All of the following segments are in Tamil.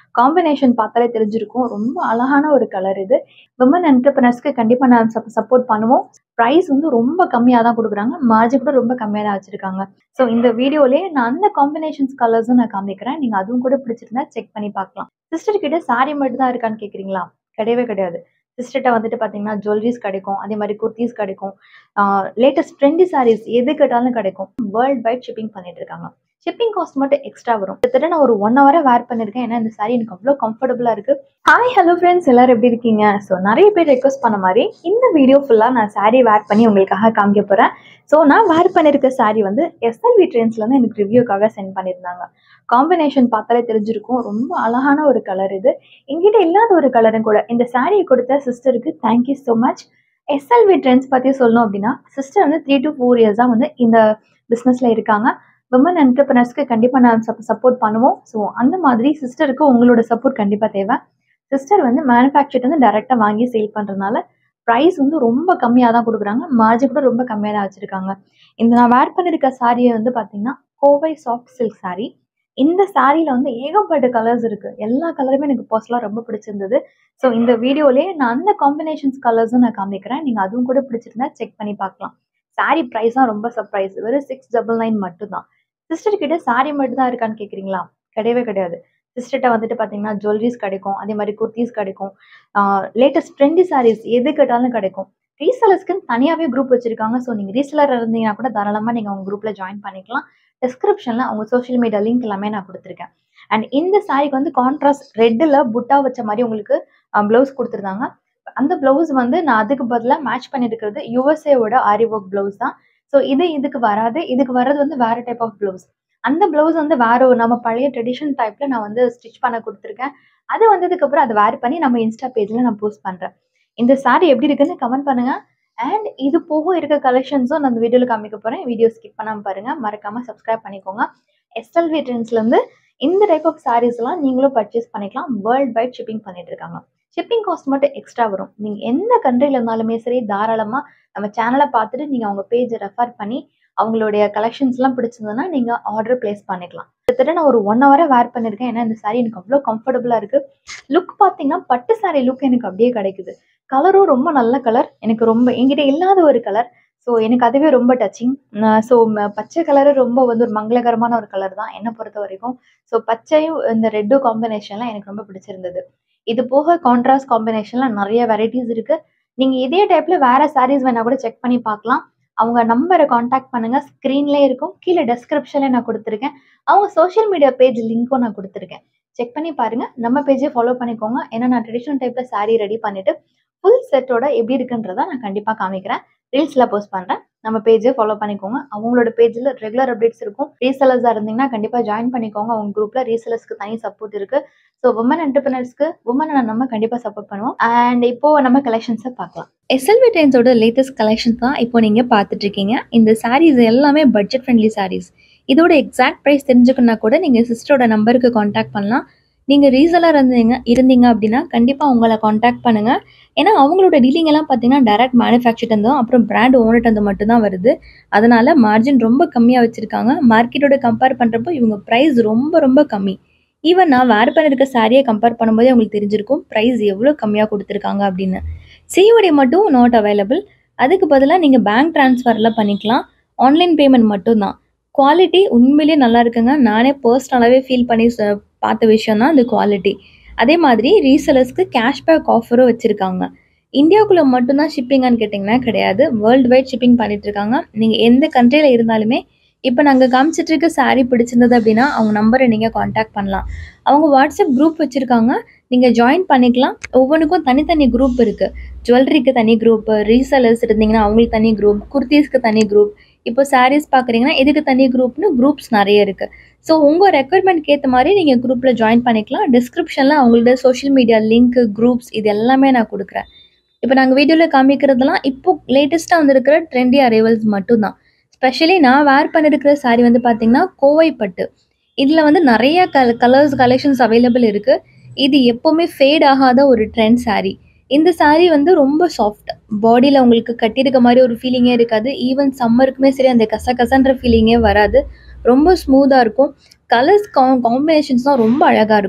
காம்பினேஷன் பார்த்தாலே தெரிஞ்சிருக்கும். ரொம்ப அழகான ஒரு கலர் இது. விமன் என்டர்பிரினியர்ஸ்க்கு கண்டிப்பா நான் சப் சப்போர்ட் பண்ணுவோம். பிரைஸ் வந்து ரொம்ப கம்மியா தான் குடுக்குறாங்க. மார்ஜின் கூட ரொம்ப கம்மியா தான் வச்சிருக்காங்க. ஸோ இந்த வீடியோலயே நான் அந்த காம்பினேஷன்ஸ் கலர்ஸும் நான் காமிக்கிறேன். நீங்க அதுவும் கூட பிடிச்சிருந்தா செக் பண்ணி பார்க்கலாம். சிஸ்டர் கிட்ட சாரி மட்டும் தான் இருக்கான்னு கேட்குறீங்களா? கிடையவே கிடையாது. சிஸ்டர்ட்ட வந்துட்டு பார்த்தீங்கன்னா, ஜுவல்லரீஸ் கிடைக்கும். அதே மாரி குர்தீஸ் கிடைக்கும். ஆ லேட்டஸ்ட் ட்ரெண்டி சாரீஸ் எது கேட்டாலும் கிடைக்கும். வேர்ல்ட் வைட் ஷிப்பிங் பண்ணிட்டு இருக்காங்க. ஷிப்பிங் காஸ்ட் மட்டும் எக்ஸ்ட்ரா வரும். கிட்டத்தட்ட நான் ஒரு 1 ஹவரா வேர் பண்ணியிருக்கேன். ஏன்னா இந்த சாரி எனக்கு அவ்ளோ கம்ஃபர்டபுளா இருக்கு. ஹாய் ஹலோ ஃப்ரெண்ட்ஸ் எல்லாரும் எப்படி இருக்கீங்க? ஸோ நெறைய பேர் ரெக்வெஸ்ட் பண்ண மாரி இந்த வீடியோ ஃபுல்லா நான் சாரி வேர் பண்ணி உங்களுக்காக காமிக்க போறேன். ஸோ நான் வேர் பண்ணியிருக்க சாரி வந்து எஸ்எல்வி ட்ரெண்ட்ஸ்லேருந்து எனக்கு ரிவ்யூக்காக சென்ட் பண்ணியிருந்தாங்க. காம்பினேஷன் பார்த்தாலே தெரிஞ்சிருக்கும். ரொம்ப அழகான ஒரு கலர் இது. என்கிட்ட இல்லாத ஒரு கலரும் கூட. இந்த சாரிய கொடுத்த சிஸ்டருக்கு thank you so much. SLV trends பத்தி சொல்லணும் அப்டின்னா, சிஸ்டர் வந்து 3 டூ 4 இயர்ஸா வந்து இந்த பிசினஸ்ல இருக்காங்க. விமன் என்டர்பிரினியர்ஸ்க்கு கண்டிப்பா நான் சப் சப்போர்ட் பண்ணுவோம். ஸோ அந்த மாதிரி சிஸ்டருக்கு உங்களோட சப்போர்ட் கண்டிப்பா தேவை. சிஸ்டர் வந்து மேனுஃபேக்சர்ட் வந்து டைரக்ட்டா வாங்கி சேல் பண்றதுனால, பிரைஸ் வந்து ரொம்ப கம்மியா தான் குடுக்குறாங்க. மார்ஜின் கூட ரொம்ப கம்மியா தான் வச்சிருக்காங்க. இந்த நான் வேர் பண்ணியிருக்க சாரிய வந்து பார்த்தீங்கன்னா, கோவை சாஃப்ட் சில்க் சாரி. இந்த சாரில வந்து ஏகப்பட்ட கலர்ஸ் இருக்கு. எல்லா கலருமே எனக்கு பர்சனலா ரொம்ப பிடிச்சிருந்தது. ஸோ இந்த வீடியோலயே நான் அந்த காம்பினேஷன்ஸ் கலர்ஸும் நான் காமிக்கிறேன். நீங்க அதுவும் கூட பிடிச்சிருந்தா செக் பண்ணி பார்க்கலாம். சாரி பிரைஸ் தான் ரொம்ப சர்ப்ரைஸ். வெறும் 699 மட்டும் தான். சிஸ்டர் கிட்ட சாரி மட்டும் தான் இருக்கான்னு கேட்குறீங்களா? கிடையவே கிடையாது. சிஸ்டர்ட்ட வந்துட்டு பார்த்தீங்கன்னா, ஜுவல்லரீஸ் கிடைக்கும். அதே மாரி குர்தீஸ் கிடைக்கும். ஆ லேட்டஸ்ட் ட்ரெண்டி சாரீஸ் எது கேட்டாலும் கிடைக்கும். ரீசெல்லர்ஸ்க்குன்னு தனியாவே குரூப் வச்சிருக்காங்க. ஸோ நீங்க ரீசெல்லரா இருந்தீங்கன்னா கூட தாராளமா நீங்க அவங்க குரூப்ல ஜாயின் பண்ணிக்கலாம். டிஸ்கிரிப்ஷன்ல அவங்க சோசியல் மீடியா லிங்க் எல்லாமே நான் குடுத்துருக்கேன். அண்ட் இந்த சாரிக்கு வந்து கான்ட்ராஸ்ட் ரெட்ல புட்டா வச்ச மாரி உங்களுக்கு அ ப்ளவுஸ் குடுத்துருந்தாங்க. அந்த ப்ளவுஸ் வந்து நான் அதுக்கு பதிலா மேட்ச் பண்ணியிருக்கிறது யுஎஸ்ஏவோட ஆரி ஒர்க் ப்ளவுஸ் தான். ஸோ இது இதுக்கு வராது. இதுக்கு வர்றது வந்து வேற டைப் ஆஃப் ப்ளவுஸ். அந்த ப்ளவுஸ் வந்து வேற ஒரு நம்ம பழைய ட்ரெடிஷன் டைப்ல நான் வந்து ஸ்டிச் பண்ண குடுத்துருக்கேன். அது வந்ததுக்கப்புறம் அத வேர் பண்ணி நம்ம இன்ஸ்டா பேஜ்ல நான் போஸ்ட் பண்றேன். இந்த சாரி எப்படி இருக்குன்னு கமெண்ட் பண்ணுங்க. அண்ட் இது போக இருக்க கலெக்ஷன்ஸும் நான் இந்த வீடியோல காமிக்க போறேன். வீடியோ ஸ்கிப் பண்ணாம பாருங்க. மறக்காம சப்ஸ்கிரைப் பண்ணிக்கோங்க. எஸ்எல்வி ட்ரெண்ட்ஸ்லேருந்து இந்த டைப் ஆஃப் சாரீஸ்லாம் நீங்களும் பர்ச்சேஸ் பண்ணிக்கலாம். வேர்ல்ட் வைட் ஷிப்பிங் பண்ணிட்டு இருக்காங்க. ஷிப்பிங் காஸ்ட் மட்டும் எக்ஸ்ட்ரா வரும். நீங்க எந்த கண்ட்ரில இருந்தாலுமே சரி, தாராளமா நம்ம சேனல பார்த்துட்டு நீங்க அவங்க பேஜ ரெஃபர் பண்ணி, அவங்களுடைய கலெக்ஷன்ஸ்லாம் பிடிச்சிருந்ததுன்னா, நீங்க ஆர்டர் பிளேஸ் பண்ணிக்கலாம். கிட்டத்தட்ட நான் ஒரு 1 ஹவரா வேர் பண்ணியிருக்கேன். ஏன்னா இந்த சாரி எனக்கு அவ்ளோ கம்ஃபர்டபுளா இருக்கு. லுக் பார்த்தீங்கன்னா, பட்டு சாரி லுக் எனக்கு அப்படியே கிடைக்குது. கலரும் ரொம்ப நல்ல கலர். எனக்கு ரொம்ப என்கிட்ட இல்லாத ஒரு கலர். ஸோ எனக்கு அதுவே ரொம்ப டச்சிங். அ ஸோ ம பச்சை கலரு ரொம்ப வந்து ஒரு மங்களகரமான ஒரு கலர் தான் என்ன பொறுத்தவரைக்கும். ஸோ பச்சையும் இந்த ரெட்டும் காம்பினேஷன்ல எனக்கு ரொம்ப பிடிச்சிருந்தது. இது போக கான்ட்ராஸ்ட் காம்பினேஷன்ல நெறைய வெரைட்டீஸ் இருக்கு. நீங்க இதே டைப்ல வேற சாரீஸ் வேணா கூட செக் பண்ணி பார்க்கலாம். அவங்க நம்பர கான்டாக்ட் பண்ணுங்க. ஸ்க்ரீன்லயே இருக்கும். கீழ டிஸ்கிரிப்ஷன்ல நான் குடுத்துருக்கேன். அவங்க சோசியல் மீடியா பேஜ் லிங்க்கும் நான் குடுத்துருக்கேன். செக் பண்ணி பாருங்க. நம்ம பேஜ ஃபாலோ பண்ணிக்கோங்க. ஏன்னா நான் ட்ரெடிஷனல் டைப்ல சாரி ரெடி பண்ணிட்டு, ஃபுல் செட்டோட எப்படி இருக்குன்றத நான் கண்டிப்பா காமிக்கிறேன். ரீல்ஸ்ல போஸ்ட் பண்றேன். நம்ம பேஜ ஃபாலோ பண்ணிக்கோங்க. அவங்களோட பேஜ்ல ரெகுலர் அப்டேட்ஸ் இருக்கும். ரீசெல்லர்ஸா இருந்தீங்கன்னா கண்டிப்பா ஜாயின் பண்ணிக்கோங்க. அவங்க குரூப்ல ரீசெல்லர்ஸ்க்கு தனி சப்போர்ட் இருக்கு. ஸோ விமன் என்டர்பிரினியர்ஸ்க்கு விமன நம்ம கண்டிப்பா சப்போர்ட் பண்ணுவோம். அண்ட் இப்போ நம்ம கலெக்ஷன்ஸ பார்க்கலாம். எஸ்எல்வி ட்ரெண்ட்ஸோட லேட்டஸ்ட் கலெக்ஷன்ஸ் தான் இப்போ நீங்க பார்த்துட்டு இருக்கீங்க. இந்த சாரீஸ் எல்லாமே பட்ஜெட் ஃப்ரெண்ட்லி சாரீஸ். இதோட எக்ஸாக்ட் பிரைஸ் தெரிஞ்சுக்கணும்னா கூட நீங்க சிஸ்டரோட நம்பருக்கு கான்டாக்ட் பண்ணலாம். நீங்க ரீசெல்லர் இருந்தீங்க இருந்தீங்க அப்படின்னா, கண்டிப்பா அவங்கள கான்டாக்ட் பண்ணுங்க. ஏன்னா அவங்களோட டீலிங் எல்லாம் பார்த்தீங்கன்னா, டைரக்ட் மேனுஃபேக்சர்ட் இருந்தும், அப்புறம் பிராண்ட் ஓனர்ட்ட இருந்து மட்டும் தான் வருது. அதனால மார்ஜின் ரொம்ப கம்மியா வச்சிருக்காங்க. மார்க்கெட்டோட கம்பேர் பண்றப்போ இவங்க பிரைஸ் ரொம்ப ரொம்ப கம்மி. ஈவன் நான் வேர் பண்ணியிருக்க சாரிய கம்பேர் பண்ணும்போதே உங்களுக்கு தெரிஞ்சிருக்கும். பிரைஸ் எவ்வளோ கம்மியா குடுத்துருக்காங்க அப்படின்னு. சிஓடி மட்டும் நாட் அவைலபிள். அதுக்கு பதிலா நீங்க பேங்க் ட்ரான்ஸ்ஃபர்ல பண்ணிக்கலாம். ஆன்லைன் பேமெண்ட் மட்டும் தான். குவாலிட்டி உண்மையிலேயே நல்லா இருக்குங்க. நானே பர்சனலாவே ஃபீல் பண்ணி ச பார்த்த விஷயம் தான் இந்த குவாலிட்டி. அதே மாதிரி ரீசெல்லர்ஸ்க்கு கேஷ்பேக் ஆஃபரும் வச்சிருக்காங்க. இந்தியாக்குள்ள மட்டும் தான் ஷிப்பிங்கான்னு கேட்டீங்கன்னா கிடையாது. வேர்ல்ட் வைட் ஷிப்பிங் பண்ணிட்டு இருக்காங்க. நீங்க எந்த கண்ட்ரில இருந்தாலுமே, இப்ப நாங்க காமிச்சிட்டு இருக்க சாரி பிடிச்சிருந்தது அப்படின்னா, அவங்க நம்பர நீங்க கான்டாக்ட் பண்ணலாம். அவங்க வாட்ஸ்அப் குரூப் வச்சிருக்காங்க. நீங்க ஜாயின் பண்ணிக்கலாம். ஒவ்வொன்னுக்கும் தனித்தனி குரூப் இருக்கு. ஜுவல்லரிக்கு தனி குரூப், ரீசெல்லர்ஸ் இருந்தீங்கன்னா அவங்களுக்கு தனி குரூப், குர்தீஸ்க்கு தனி குரூப். இப்போ சாரீஸ் பார்க்குறீங்கன்னா, இதுக்கு தனி குரூப்னு குரூப்ஸ் நெறைய இருக்கு. ஸோ உங்க ரெக்யர்மென்ட்க்கு ஏத்த மாரி நீங்க குரூப்ல ஜாயின் பண்ணிக்கலாம். டிஸ்கிரிப்ஷன்ல அவங்களோட சோசியல் மீடியா லிங்க், குரூப்ஸ் இது எல்லாமே நான் குடுக்குறேன். இப்ப நாங்க வீடியோல காமிக்கிறதெல்லாம் இப்போ லேட்டஸ்ட்டா வந்திருக்கிற ட்ரெண்டி அரைவல்ஸ் மட்டும் தான். ஸ்பெஷலி நான் வேர் பண்ணியிருக்கிற சாரி வந்து பார்த்தீங்கன்னா, கோவை பட்டு. இதுல வந்து நெறைய கல் கலர்ஸ் கலெக்ஷன்ஸ் அவைலபிள் இருக்கு. இது எப்பவுமே ஃபேட் ஆகாத ஒரு ட்ரெண்ட் சாரி. இந்த சாரி வந்து ரொம்ப சாஃப்ட். பாடியில உங்களுக்கு கட்டியிருக்க மாரி ஒரு ஃபீலிங்கே இருக்காது. ஈவன் சம்மருக்குமே சரி அந்த கசகசன்ற ஃபீலிங்கே வராது. ரொம்ப ஸ்மூத்தா இருக்கும். கலர்ஸ் கா காம்பினேஷன்ஸ்லாம் ரொம்ப அழகா இருக்கும்.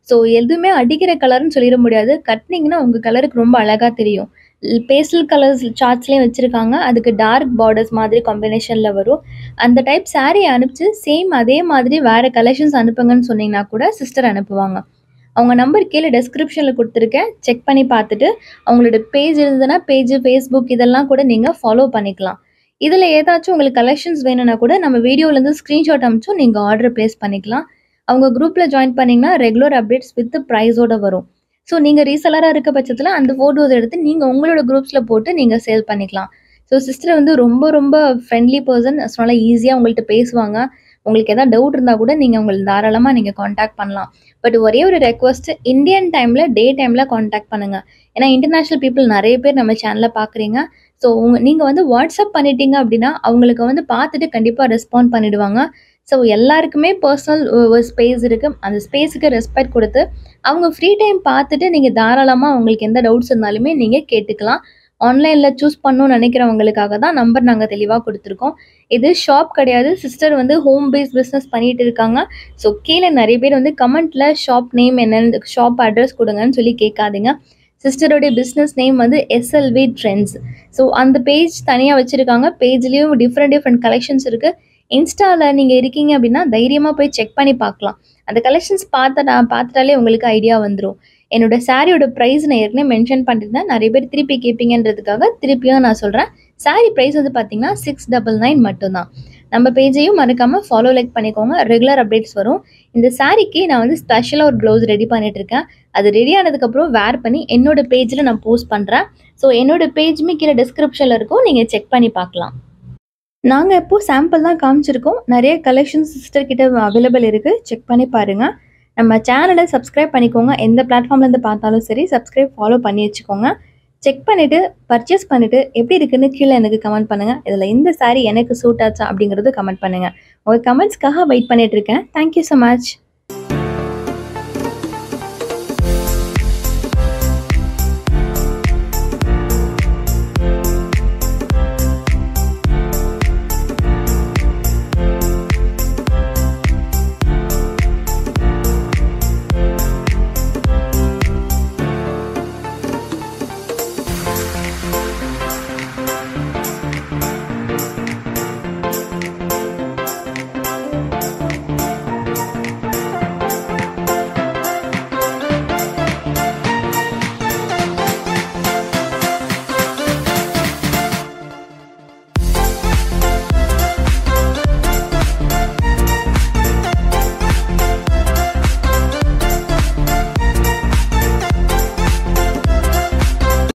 ஸோ எதுவுமே அடிக்கிற கலர்னு சொல்லிட முடியாது கட்டினீங்கன்னா உங்கள் கலருக்கு ரொம்ப அழகாக தெரியும் பேஸ்டல் கலர்ஸ் சார்ட்ஸ்லேயும் வச்சுருக்காங்க அதுக்கு டார்க் பார்டர்ஸ் மாதிரி காம்பினேஷனில் வரும் அந்த டைப் saree அனுப்பிச்சு சேம் அதே மாதிரி வேறு கலெக்ஷன்ஸ் அனுப்புங்கன்னு சொன்னீங்கன்னா கூட சிஸ்டர் அனுப்புவாங்க அவங்க நம்பர் கீழே டெஸ்கிரிப்ஷனில் கொடுத்துருக்கேன் செக் பண்ணி பார்த்துட்டு அவங்களோட பேஜ் இருந்ததுன்னா பேஜ் ஃபேஸ்புக் இதெல்லாம் கூட நீங்கள் ஃபாலோ பண்ணிக்கலாம் இதில் ஏதாச்சும் உங்களுக்கு கலெக்ஷன்ஸ் வேணும்னா கூட நம்ம வீடியோலேருந்து ஸ்க்ரீன்ஷாட் அனுப்பிச்சும் நீங்கள் ஆர்டர் ப்ளேஸ் பண்ணிக்கலாம் அவங்க குரூப்பில் ஜாயின் பண்ணிங்கன்னா ரெகுலர் அப்டேட்ஸ் வித் ப்ரைஸோட வரும் ஸோ நீங்கள் ரீசெலராக இருக்க பட்சத்தில் அந்த ஃபோட்டோஸ் எடுத்து நீங்கள் உங்களோட குரூப்ஸில் போட்டு நீங்கள் சேல் பண்ணிக்கலாம் ஸோ சிஸ்டர் வந்து ரொம்ப ரொம்ப ஃப்ரெண்ட்லி பர்சன் அதனால ஈஸியாக உங்கள்கிட்ட பேசுவாங்க உங்களுக்கு எதாவது டவுட் இருந்தால் கூட நீங்கள் உங்களுக்கு தாராளமாக நீங்கள் காண்டாக்ட் பண்ணலாம் பட் ஒரே ஒரு ரெக்வஸ்ட் இந்தியன் டைமில் டே டைமில் காண்டாக்ட் பண்ணுங்கள் ஏன்னா இன்டர்நேஷ்னல் பீப்புள் நிறைய பேர் நம்ம சேனலில் பார்க்குறீங்க ஸோ உங்க நீங்கள் வந்து வாட்ஸ்அப் பண்ணிட்டீங்க அப்படின்னா அவங்களுக்கு வந்து பார்த்துட்டு கண்டிப்பாக ரெஸ்பாண்ட் பண்ணிடுவாங்க ஸோ எல்லாருக்குமே பர்சனல் ஸ்பேஸ் இருக்குது அந்த ஸ்பேஸுக்கு ரெஸ்பெக்ட் கொடுத்து அவங்க ஃப்ரீ டைம் பார்த்துட்டு நீங்கள் தாராளமாக உங்களுக்கு எந்த டவுட்ஸ் இருந்தாலுமே நீங்கள் கேட்டுக்கலாம் ஆன்லைனில் சூஸ் பண்ணணும்னு நினைக்கிறவங்களுக்காக தான் நம்பர் நாங்கள் தெளிவாக கொடுத்துருக்கோம் இது ஷாப் கிடையாது சிஸ்டர் வந்து ஹோம் பேஸ் பிஸ்னஸ் பண்ணிட்டு இருக்காங்க ஸோ கீழே நிறைய பேர் வந்து கமெண்ட்டில் ஷாப் நேம் என்னன்னு ஷாப் அட்ரஸ் கொடுங்கன்னு சொல்லி கேட்காதீங்க சிஸ்டருடைய பிஸ்னஸ் நேம் வந்து எஸ்எல்வி ட்ரெண்ட்ஸ் ஸோ அந்த பேஜ் தனியாக வச்சுருக்காங்க பேஜ்லேயும் டிஃப்ரெண்ட் டிஃப்ரெண்ட் கலெக்ஷன்ஸ் இருக்குது இன்ஸ்டாவில் நீங்கள் இருக்கீங்க அப்படின்னா தைரியமாக போய் செக் பண்ணி பார்க்கலாம் அந்த கலெக்ஷன்ஸ் பார்த்த நான் பார்த்துட்டாலே உங்களுக்கு ஐடியா வந்துடும் என்னோட சாரியோட ப்ரைஸ் நான் ஏற்கனவே மென்ஷன் பண்ணியிருந்தேன் நிறைய பேர் திருப்பி கேட்பீங்கன்றதுக்காக திருப்பியும் நான் சொல்கிறேன் சாரி ப்ரைஸ் வந்து பார்த்தீங்கன்னா சிக்ஸ் டபுள் நைன் மட்டும்தான் நம்ம பேஜையும் மறக்காமல் ஃபாலோ லைக் பண்ணிக்கோங்க ரெகுலர் அப்டேட்ஸ் வரும் இந்த சாரிக்கு நான் வந்து ஸ்பெஷலாக ஒரு ப்ளவுஸ் ரெடி பண்ணிட்டு இருக்கேன் அது ரெடி ஆனதுக்கப்புறம் வேர் பண்ணி என்னோட பேஜில் நான் போஸ்ட் பண்ணுறேன் ஸோ என்னோட பேஜுமே கீழே டிஸ்கிரிப்ஷனில் இருக்கும் நீங்கள் செக் பண்ணி பார்க்கலாம் நாங்கள் இப்போ சாம்பிள் தான் காமிச்சிருக்கோம் நிறைய கலெக்ஷன்ஸ் சிஸ்டர் கிட்ட அவைலபிள் இருக்குது செக் பண்ணி பாருங்கள் நம்ம சேனலை சப்ஸ்கிரைப் பண்ணிக்கோங்க எந்த பிளாட்ஃபார்ம்லேருந்து பார்த்தாலும் சரி சப்ஸ்கிரைப் ஃபாலோ பண்ணி வச்சுக்கோங்க செக் பண்ணிவிட்டு பர்ச்சேஸ் பண்ணிவிட்டு எப்படி இருக்குன்னு கீழே எனக்கு கமெண்ட் பண்ணுங்கள் இதில் இந்த saree எனக்கு சூட் ஆச்சா அப்படிங்கிறது கமெண்ட் பண்ணுங்கள் உங்கள் கமெண்ட்ஸ்க்காக வெயிட் பண்ணிட்டு இருக்கேன் தேங்க்யூ ஸோ மச்